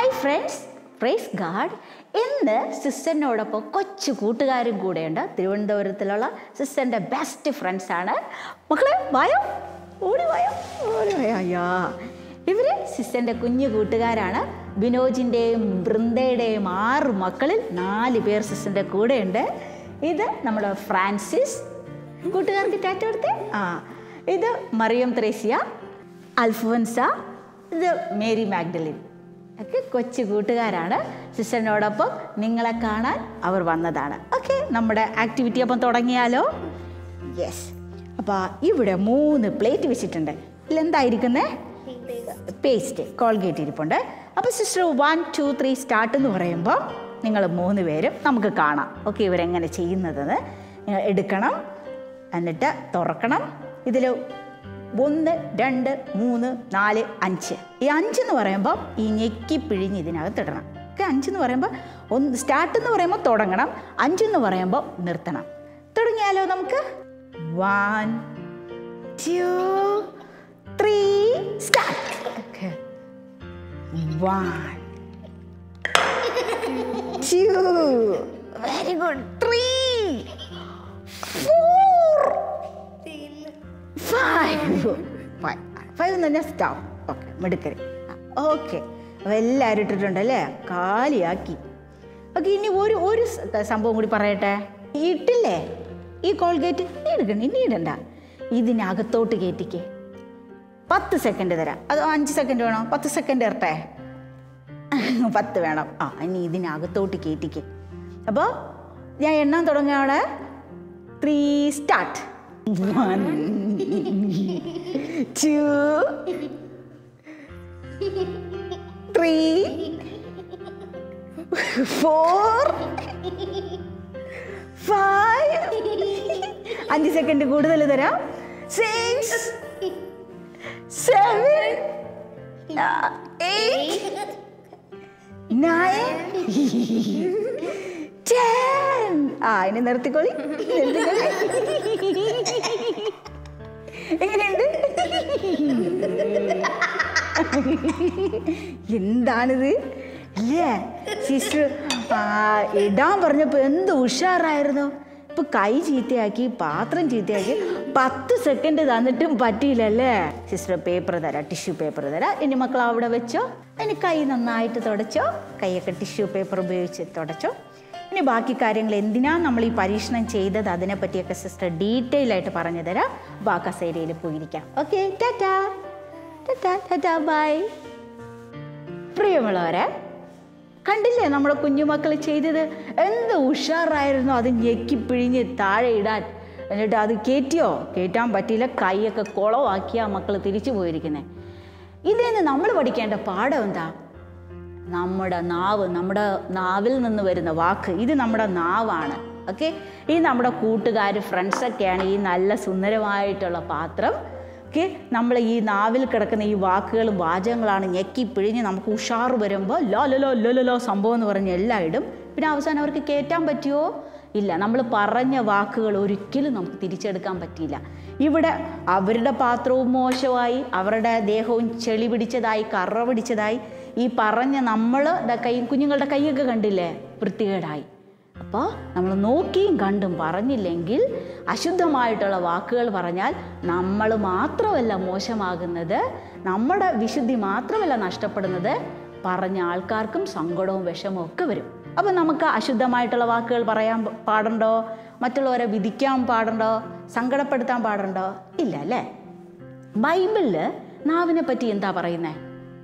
hi friends praise God ഇന്ന് സിസ്റ്ററിനോടൊപ്പം കൊച്ചു കൂട്ടുകാരും കൂടെയുണ്ട് തിരുവനന്തപുരത്തിലുള്ള സിസ്റ്ററിൻ്റെ ബെസ്റ്റ് ഫ്രണ്ട്സ് ആണ് മക്കളെ വായോ ഓടി വായോ ഓടി വായോ അയ്യാ ഇവർ സിസ്റ്ററിൻ്റെ കുഞ്ഞു കൂട്ടുകാരാണ് ബിനോജിൻ്റെയും ബൃന്ദയുടെയും ആറ് മക്കളിൽ നാല് പേർ സിസ്റ്ററിൻ്റെ കൂടെയുണ്ട് ഇത് നമ്മുടെ ഫ്രാൻസിസ് കൂട്ടുകാർക്ക് ടാറ്റ കൊടുത്തേ ആ ഇത് മറിയം ത്രേസ്യ അൽഫോൻസ ഇത് മേരി മാഗ്ഡലിൻ ഒക്കെ കൊച്ചു കൂട്ടുകാരാണ് സിസ്റ്ററിനോടൊപ്പം നിങ്ങളെ കാണാൻ അവർ വന്നതാണ് ഓക്കെ നമ്മുടെ ആക്ടിവിറ്റി അപ്പം തുടങ്ങിയാലോ യെസ് അപ്പോൾ ഇവിടെ മൂന്ന് പ്ലേറ്റ് വെച്ചിട്ടുണ്ട് ഇതിലെന്തായിരിക്കുന്നേ പേസ്റ്റ് കോൾഗേറ്റ് ഇരിപ്പുണ്ട് അപ്പോൾ sister one two three start എന്ന് പറയുമ്പോൾ നിങ്ങൾ മൂന്ന് പേരും നമുക്ക് കാണാം ഓക്കെ ഇവരെങ്ങനെ ചെയ്യുന്നതെന്ന് നിങ്ങൾ എടുക്കണം എന്നിട്ട് തുറക്കണം ഇതിൽ ഒന്ന് രണ്ട് മൂന്ന് നാല് അഞ്ച് ഈ അഞ്ച് എന്ന് പറയുമ്പോൾ ഈ ഞെക്കി പിഴിഞ്ഞ് ഇതിനകത്ത് ഇടണം ഓക്കെ അഞ്ചെന്ന് പറയുമ്പോൾ ഒന്ന് സ്റ്റാർട്ട് എന്ന് പറയുമ്പോൾ തുടങ്ങണം അഞ്ചെന്ന് പറയുമ്പോൾ നിർത്തണം തുടങ്ങിയാലോ നമുക്ക് one two three start okay one two very good three four five five എന്ന് പറഞ്ഞാൽ സ്റ്റോപ്പ് ഓക്കെ മിടുക്കരി ഓക്കെ അപ്പോൾ എല്ലാവരും ഇട്ടിട്ടുണ്ട് അല്ലേ കാലിയാക്കി ഓക്കെ ഇനി ഒരു ഒരു സ- സംഭവം കൂടി പറയട്ടെ ഈ ഇട്ടില്ലേ ഈ കോൾഗേറ്റ് നീ എടുക്കണ്ട ഇനി ഇടണ്ട ഇതിനകത്തോട്ട് കയറ്റിക്കേ പത്ത് സെക്കൻഡ് തരാം അത് അഞ്ച് സെക്കൻഡ് വേണോ പത്ത് സെക്കൻഡ് ഇരട്ടെ പത്ത് വേണം ആ ഇനി ഇതിനകത്തോട്ട് കയറ്റിക്കേ അപ്പോൾ ഞാൻ എണ്ണാൻ തുടങ്ങുകയാണ് three start one two three four five അഞ്ച് സെക്കൻഡ് കൂടുതൽ തരാം six seven eight nine ten ആ ഇനി നിർത്തിക്കോളി നിർത്തിക്കോളി എങ്ങനെയുണ്ട് എന്താണിത് ഇല്ലേ സിസ്റ്റർ ഇടാൻ പറഞ്ഞപ്പോൾ എന്ത് ഉഷാറായിരുന്നു ഇപ്പൊ കൈ ചീത്തയാക്കി പാത്രം ചീത്തയാക്കി പത്ത് സെക്കൻഡ് തന്നിട്ടും പറ്റിയില്ലല്ലേ സിസ്റ്റർ പേപ്പർ തരാം ടിഷ്യൂ പേപ്പർ തരാം ഇനി മക്കൾ അവിടെ വെച്ചോ ഇനി കൈ നന്നായിട്ട് തുടച്ചോ കൈയൊക്കെ ടിഷ്യൂ പേപ്പർ ഉപയോഗിച്ച് തുടച്ചോ ഇനി ബാക്കി കാര്യങ്ങൾ എന്തിനാ നമ്മൾ ഈ പരീക്ഷണം ചെയ്തത് അതിനെ പറ്റിയൊക്കെ സിസ്റ്റർ ഡീറ്റെയിൽ ആയിട്ട് പറഞ്ഞു തരാം ബാ കസേരയിൽ പോയിരിക്കാം okay tata tata tata bye പ്രിയമുള്ളവരെ കണ്ടില്ലേ നമ്മുടെ കുഞ്ഞുമക്കൾ ചെയ്തത് എന്ത് ഉഷാറായിരുന്നു അത് ഞെക്കി പിഴിഞ്ഞ് താഴെ ഇടാൻ എന്നിട്ട് അത് കയറ്റിയോ കയറ്റാൻ പറ്റിയില്ല കൈയൊക്കെ കുളമാക്കിയാ മക്കൾ തിരിച്ചു പോയിരിക്കുന്നത് ഇതിൽ നിന്ന് നമ്മൾ പഠിക്കേണ്ട പാഠം എന്താ നമ്മുടെ നാവ് നമ്മുടെ നാവിൽ നിന്ന് വരുന്ന വാക്ക് ഇത് നമ്മുടെ നാവാണ് ഓക്കെ ഈ നമ്മുടെ കൂട്ടുകാർ ഫ്രണ്ട്സൊക്കെയാണ് ഈ നല്ല സുന്ദരമായിട്ടുള്ള പാത്രം ഓക്കെ നമ്മൾ ഈ നാവിൽ കിടക്കുന്ന ഈ വാക്കുകളും വാചകങ്ങളാണ് ഞെക്കി പിഴിഞ്ഞ് നമുക്ക് ഉഷാറ് വരുമ്പോൾ ലോ ലോ ലോ ലോ ലോ സംഭവം എന്ന് പറഞ്ഞ് എല്ലാം ഇടും പിന്നെ അവസാനം അവർക്ക് കയറ്റാൻ പറ്റുമോ ഇല്ല നമ്മൾ പറഞ്ഞ വാക്കുകൾ ഒരിക്കലും നമുക്ക് തിരിച്ചെടുക്കാൻ പറ്റിയില്ല ഇവിടെ അവരുടെ പാത്രവും മോശമായി അവരുടെ ദേഹവും ചെളി പിടിച്ചതായി കറ പിടിച്ചതായി ഈ പറഞ്ഞ നമ്മൾ കൈ കുഞ്ഞുങ്ങളുടെ കൈയൊക്കെ കണ്ടില്ലേ വൃത്തികേടായി അപ്പോൾ നമ്മൾ നോക്കിയും കണ്ടും പറഞ്ഞില്ലെങ്കിൽ അശുദ്ധമായിട്ടുള്ള വാക്കുകൾ പറഞ്ഞാൽ നമ്മൾ മാത്രമല്ല മോശമാകുന്നത് നമ്മുടെ വിശുദ്ധി മാത്രമല്ല നഷ്ടപ്പെടുന്നത് പറഞ്ഞ ആൾക്കാർക്കും സങ്കടവും വിഷമവും ഒക്കെ വരും അപ്പം നമുക്ക് അശുദ്ധമായിട്ടുള്ള വാക്കുകൾ പറയാൻ പ- പാടുണ്ടോ മറ്റുള്ളവരെ വിധിക്കാൻ പാടുണ്ടോ സങ്കടപ്പെടുത്താൻ പാടുണ്ടോ ഇല്ല അല്ലേ ബൈബിളിൽ നാവിനെ പറ്റി എന്താ പറയുന്നത്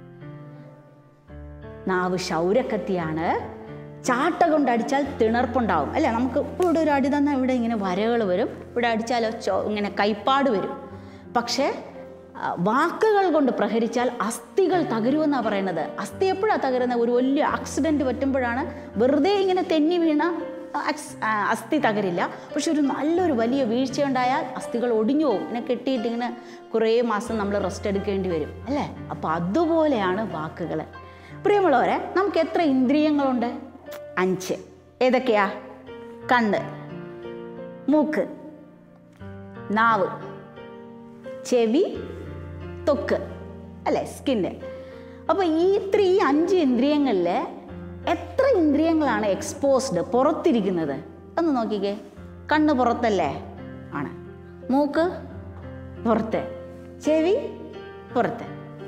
നാവ് ശൗരക്കത്തിയാണ് ചാട്ട കൊണ്ട് അടിച്ചാൽ തിണർപ്പുണ്ടാവും അല്ലേ നമുക്ക് ഇപ്പോൾ ഇവിടെ ഒരു അടി തന്നാൽ ഇവിടെ ഇങ്ങനെ വരകൾ വരും ഇവിടെ അടിച്ചാൽ ചോ ഇങ്ങനെ കൈപ്പാട് വരും പക്ഷേ ആ, വാക്കുകൾ കൊണ്ട് പ്രഹരിച്ചാൽ അസ്ഥികൾ തകരുമെന്നാണ് പറയുന്നത് അസ്ഥി എപ്പോഴാണ് തകരുന്നത് ഒരു വലിയ ആക്സിഡൻറ്റ് പറ്റുമ്പോഴാണ് വെറുതെ ഇങ്ങനെ തെന്നി വീണ ആക്സ്- ആ, അസ്ഥി തകരില്ല പക്ഷെ ഒരു നല്ലൊരു വലിയ വീഴ്ചയുണ്ടായാൽ അസ്ഥികൾ ഒടിഞ്ഞു പോകും ഇങ്ങനെ കെട്ടിയിട്ട് ഇങ്ങനെ കുറേ മാസം നമ്മൾ റെസ്റ്റ് എടുക്കേണ്ടി വരും അല്ലേ അപ്പോൾ അതുപോലെയാണ് വാക്കുകൾ പ്രിയമുള്ളവരെ നമുക്ക് എത്ര ഇന്ദ്രിയങ്ങളുണ്ട് അഞ്ച് ഏതൊക്കെയാ കണ്ണ് മൂക്ക് നാവ് ചെവി ത്വക്ക് അല്ലേ സ്കിന്ന് അപ്പോൾ ഈ ഇത്ര ഈ അഞ്ച് ഇന്ദ്രിയങ്ങളിൽ എത്ര ഇന്ദ്രിയങ്ങളാണ് എക്സ്പോസ്ഡ് പുറത്തിരിക്കുന്നത് ഒന്ന് നോക്കിക്കേ കണ്ണ് പുറത്തല്ലേ ആണ് മൂക്ക് പുറത്ത് ചെവി പുറത്ത്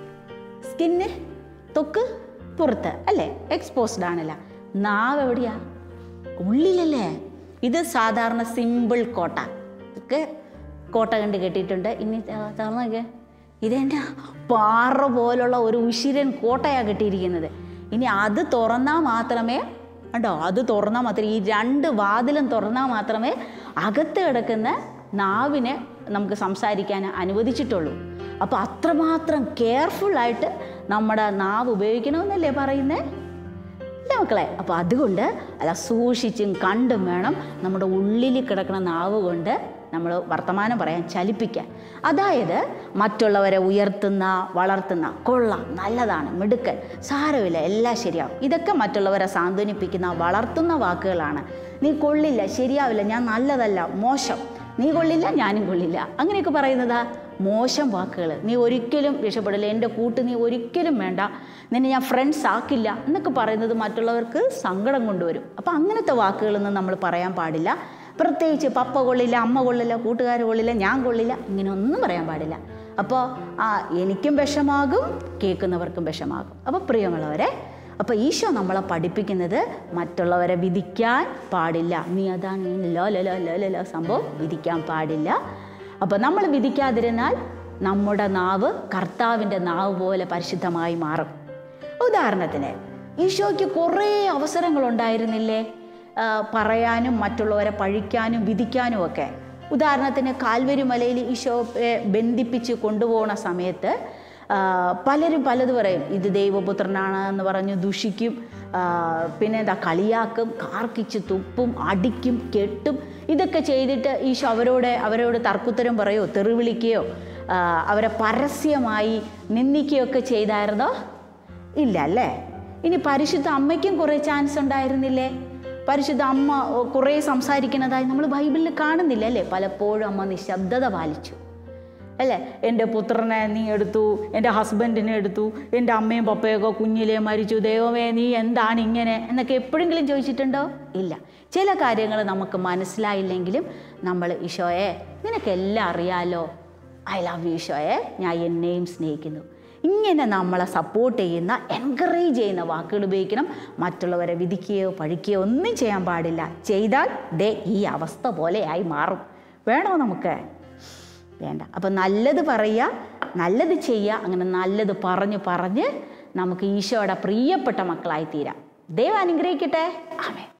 സ്കിന്ന് തൊക്ക് പുറത്ത് അല്ലേ എക്സ്പോസ്ഡ് ആണല്ല നാവ് എവിടെയാ ഉള്ളിലല്ലേ ഇത് സാധാരണ സിമ്പിൾ കോട്ട ഇതൊക്കെ കോട്ട കണ്ട് കെട്ടിയിട്ടുണ്ട് ഇനി തുറന്നൊക്കെ ഇതെൻ്റെ പാറ പോലുള്ള ഒരു ഉശിരൻ കോട്ടയാണ് കെട്ടിയിരിക്കുന്നത് ഇനി അത് തുറന്നാൽ മാത്രമേ ഉണ്ടോ അത് തുറന്നാൽ മാത്രമേ ഈ രണ്ട് വാതിലും തുറന്നാൽ മാത്രമേ അകത്ത് കിടക്കുന്ന നാവിനെ നമുക്ക് സംസാരിക്കാൻ അനുവദിച്ചിട്ടുള്ളൂ അപ്പോൾ അത്രമാത്രം കെയർഫുള്ളായിട്ട് നമ്മുടെ നാവ് ഉപയോഗിക്കണമെന്നല്ലേ പറയുന്നത് ഇല്ല മക്കളെ അപ്പോൾ അതുകൊണ്ട് അല്ല സൂക്ഷിച്ചും കണ്ടും വേണം നമ്മുടെ ഉള്ളിൽ കിടക്കുന്ന നാവ് കൊണ്ട് നമ്മൾ വർത്തമാനം പറയാൻ ചലിപ്പിക്കാൻ അതായത് മറ്റുള്ളവരെ ഉയർത്തുന്ന വളർത്തുന്ന കൊള്ളാം നല്ലതാണ് മിടുക്കൻ സാരമില്ല എല്ലാം ശരിയാവും ഇതൊക്കെ മറ്റുള്ളവരെ സാന്ത്വനിപ്പിക്കുന്ന വളർത്തുന്ന വാക്കുകളാണ് നീ കൊള്ളില്ല ശരിയാവില്ല ഞാൻ നല്ലതല്ല മോശം നീ കൊള്ളില്ല ഞാനും കൊള്ളില്ല അങ്ങനെയൊക്കെ പറയുന്നതാ മോശം വാക്കുകൾ നീ ഒരിക്കലും രക്ഷപ്പെടില്ല എൻ്റെ കൂട്ട് നീ ഒരിക്കലും വേണ്ട നിന്നെ ഞാൻ ഫ്രണ്ട്സ് ആക്കില്ല എന്നൊക്കെ പറയുന്നത് മറ്റുള്ളവർക്ക് സങ്കടം കൊണ്ടുവരും അപ്പോൾ അങ്ങനത്തെ വാക്കുകളൊന്നും നമ്മൾ പറയാൻ പാടില്ല പ്രത്യേകിച്ച് പപ്പ കൊള്ളില്ല അമ്മ കൊള്ളില്ല കൂട്ടുകാർ കൊള്ളില്ല ഞാൻ കൊള്ളില്ല ഇങ്ങനെ ഒന്നും പറയാൻ പാടില്ല അപ്പോൾ ആ എനിക്കും വിഷമാകും കേൾക്കുന്നവർക്കും വിഷമാകും അപ്പോൾ പ്രിയമുള്ളവരെ അപ്പോൾ ഈശോ നമ്മളെ പഠിപ്പിക്കുന്നത് മറ്റുള്ളവരെ വിധിക്കാൻ പാടില്ല നീ അതാണ് ഈ ലോ ലോ ലോ ലോ ലോ ലോ സംഭവം വിധിക്കാൻ പാടില്ല അപ്പോൾ നമ്മൾ വിധിക്കാതിരുന്നാൽ നമ്മുടെ നാവ് കർത്താവിൻ്റെ നാവ് പോലെ പരിശുദ്ധമായി മാറും ഉദാഹരണത്തിന് ഈശോയ്ക്ക് കുറേ അവസരങ്ങളുണ്ടായിരുന്നില്ലേ ആ, പറയാനും മറ്റുള്ളവരെ പഴിക്കാനും വിധിക്കാനും ഒക്കെ ഉദാഹരണത്തിന് കാൽവരി മലയിൽ ഈശോയെ ബന്ധിപ്പിച്ച് കൊണ്ടുപോകുന്ന സമയത്ത് ആ, പലരും പലത് പറയും ഇത് ദൈവപുത്രനാണ് എന്ന് പറഞ്ഞ് ദുഷിക്കും ആ, പിന്നെ എന്താ കളിയാക്കും കാർക്കിച്ച് തുപ്പും അടിക്കും കെട്ടും ഇതൊക്കെ ചെയ്തിട്ട് ഈശോ അവരോട് അവരോട് തർക്കുത്തരം പറയോ തെറി വിളിക്കുകയോ ആ, അവരെ പരസ്യമായി നിന്ദിക്കുകയൊക്കെ ചെയ്തായിരുന്നോ ഇല്ല അല്ലേ ഇനി പരിശുദ്ധ അമ്മയ്ക്കും കുറേ ചാൻസ് ഉണ്ടായിരുന്നില്ലേ പരിശുദ്ധ അമ്മ ഓ, കുറേ സംസാരിക്കുന്നതായി നമ്മൾ ബൈബിളിൽ കാണുന്നില്ല അല്ലേ പലപ്പോഴും അമ്മ നിശബ്ദത പാലിച്ചു അല്ലേ എൻ്റെ പുത്രനെ നീ എടുത്തു എൻ്റെ ഹസ്ബൻഡിനെ എടുത്തു എൻ്റെ അമ്മയും പപ്പയൊക്കെ കുഞ്ഞിലേ മരിച്ചു ദൈവമേ നീ എന്താണ് ഇങ്ങനെ എന്നൊക്കെ എപ്പോഴെങ്കിലും ചോദിച്ചിട്ടുണ്ടോ ഇല്ല ചില കാര്യങ്ങൾ നമുക്ക് മനസ്സിലായില്ലെങ്കിലും നമ്മൾ ഈശോയെ നിനക്കെല്ലാം അറിയാലോ ഐ ലവ് യു ഈശോയെ ഞാൻ എന്നെയും സ്നേഹിക്കുന്നു ഇങ്ങനെ നമ്മളെ സപ്പോർട്ട് ചെയ്യുന്ന എൻകറേജ് ചെയ്യുന്ന വാക്കുകൾ ഉപയോഗിക്കണം മറ്റുള്ളവരെ വിധിക്കുകയോ പഴിക്കുകയോ ഒന്നും ചെയ്യാൻ പാടില്ല ചെയ്താൽ ദേ ഈ അവസ്ഥ പോലെയായി മാറും വേണോ നമുക്ക് വേണ്ട അപ്പം നല്ലത് പറയുക നല്ലത് ചെയ്യുക അങ്ങനെ നല്ലത് പറഞ്ഞ് പറഞ്ഞ് നമുക്ക് ഈശോയുടെ പ്രിയപ്പെട്ട മക്കളായി തീരാം ദൈവം അനുഗ്രഹിക്കട്ടെ ആമേ